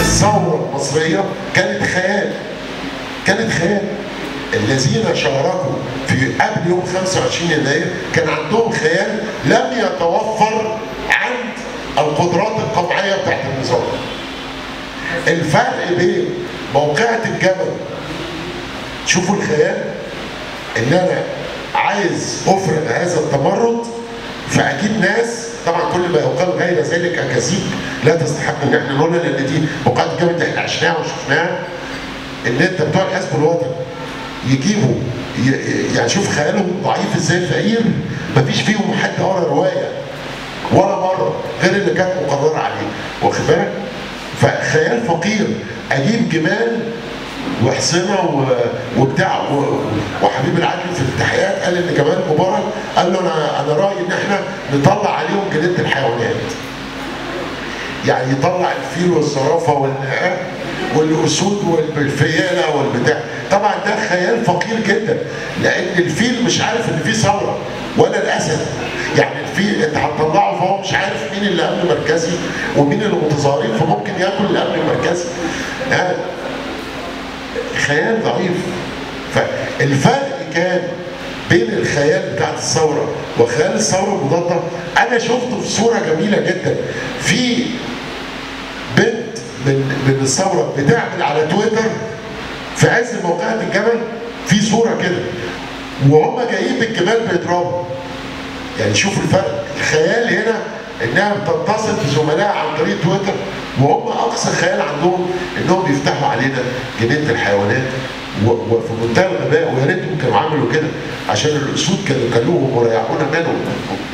الثوره المصريه كانت خيال كانت خيال الذين شاركوا في قبل يوم 25 يناير كان عندهم خيال لم يتوفر عند القدرات القمعيه بتاعت النظام الفرق بين موقعة الجبل شوفوا الخيال ان انا عايز افرض هذا التمرد فاكيد ناس طبعا كل ما يقال غير ذلك اكاذيب لا تستحق ان احنا نقولها لان دي موقعة الجبل دي احنا عشناها وشفناها ان انت بتوع الحزب الوطني يجيبوا ي- يعني شوف خيالهم ضعيف ازاي فقير مفيش فيهم حد قرا روايه ولا مره غير اللي كانت مقرره عليه واخد بالك؟ فخيال فقير اجيب جمال وحصنه و- وبتاع و- وحبيب العدل في التحقيقات قال ان جمال مبارك قال له انا انا رايي ان احنا نطلع عليهم جنينه الحيوانات يعني يطلع الفيل والزرافه وال والاسود والفياله والبتاع طبعا ده خيال فقير جدا لان الفيل مش عارف ان في ثوره ولا الاسد يعني الفيل انت هتطلعه فهو مش عارف مين اللي امن مركزي ومين اللي متظاهرين فممكن ياكل الامن المركزي ها خيال ضعيف فالفرق كان بين الخيال بتاعت الثوره وخيال الثوره المضاده انا شفته في صوره جميله جدا في بنت من من الثوره بتعمل على تويتر في عز موقعة الجبل في صوره كده وهم جايين بالجمال بيضربوا يعني شوفوا الفرق الخيال هنا انها بتتصل بزملائها عن طريق تويتر وهم اقصى خيال عندهم انهم بيفتحوا علينا جنينه الحيوانات و- وفي منتهى الغباء ويا ريتهم كانوا عملوا كده عشان الاسود كانوا كلوهم وريحونا منهم